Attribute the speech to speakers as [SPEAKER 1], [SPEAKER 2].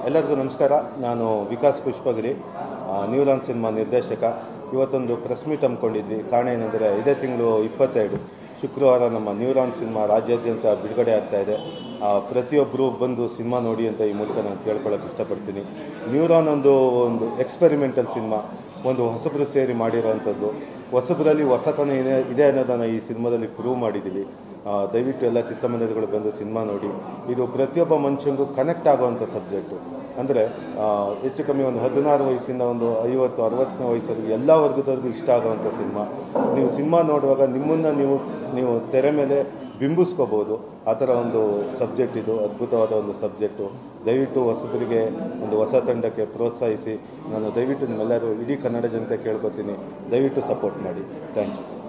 [SPEAKER 1] ಎಲ್ಲರಿಗೂ ನಮಸ್ಕಾರ ನಾನು ವಿಕಾಸ್ ಪುಷ್ಪಗಿರಿ ಆ, ನ್ಯೂರಾನ್ ಸಿನಿಮಾ ನಿರ್ದೇಶಕ ಇವತ್ತೊಂದು ಪ್ರೆಸ್ ಮೀಟ್ ಹಮ್ಮಿಕೊಂಡಿದ್ವಿ ಕಾರಣ ಏನೆಂದರೆ ಇದೇ ತಿಂಗಳು ಇಪ್ಪತ್ತೆರಡು ಶುಕ್ರವಾರ ನಮ್ಮ ನ್ಯೂರಾನ್ ಸಿನಿಮಾ ರಾಜ್ಯಾದ್ಯಂತ ಬಿಡುಗಡೆ ಆಗ್ತಾ ಇದೆ ಆ, ಪ್ರತಿಯೊಬ್ಬರು ಬಂದು ಸಿನಿಮಾ ನೋಡಿ ಅಂತ ಈ ಮೂಲಕ ನಾನು ಕೇಳ್ಕೊಳ್ಳೋಕೆ ಇಷ್ಟಪಡ್ತೀನಿ ನ್ಯೂರಾನ್ ಒಂದು ಒಂದು ಎಕ್ಸ್ಪೆರಿಮೆಂಟಲ್ ಸಿನಿಮಾ ಒಂದು ಹೊಸಬರು ಸೇರಿ ಮಾಡಿರೋವಂಥದ್ದು ಹೊಸಬರಲ್ಲಿ ಹೊಸತನ ಇದೆ ಇದೆ ಅನ್ನೋದನ್ನು ಈ ಸಿನಿಮಾದಲ್ಲಿ ಪ್ರೂವ್ ಮಾಡಿದ್ದೀವಿ ಆ, ದಯವಿಟ್ಟು ಎಲ್ಲ ಚಿತ್ರಮಂದಿರಗಳು ಬಂದು ಸಿನಿಮಾ ನೋಡಿ ಇದು ಪ್ರತಿಯೊಬ್ಬ ಮನುಷ್ಯನಿಗೂ ಕನೆಕ್ಟ್ ಆಗುವಂಥ ಸಬ್ಜೆಕ್ಟು ಅಂದರೆ ಹೆಚ್ಚು ಕಮ್ಮಿ ಒಂದು ಹದಿನಾರು ವಯಸ್ಸಿಂದ ಒಂದು ಐವತ್ತು ಅರವತ್ತನೇ ವಯಸ್ಸಲ್ಲಿ ಎಲ್ಲ ವರ್ಗದವ್ರಿಗೂ ಇಷ್ಟ ಆಗುವಂಥ ಸಿನಿಮಾ ನೀವು ಸಿನಿಮಾ ನೋಡುವಾಗ ನಿಮ್ಮನ್ನು ನೀವು ನೀವು ತೆರೆ ಮೇಲೆ ಬಿಂಬಿಸ್ಕೋಬೋದು ಆ ಥರ ಒಂದು ಸಬ್ಜೆಕ್ಟ್ ಇದು ಅದ್ಭುತವಾದ ಒಂದು ಸಬ್ಜೆಕ್ಟು ದಯವಿಟ್ಟು ಹೊಸಬರಿಗೆ ಒಂದು ಹೊಸ ತಂಡಕ್ಕೆ ಪ್ರೋತ್ಸಾಹಿಸಿ ನಾನು ದಯವಿಟ್ಟು ನಿಮ್ಮೆಲ್ಲರೂ ಇಡೀ ಕನ್ನಡ ಜನತೆ ಕೇಳ್ಕೊತೀನಿ ದಯವಿಟ್ಟು ಸಪೋರ್ಟ್ ಮಾಡಿ ಥ್ಯಾಂಕ್ ಯು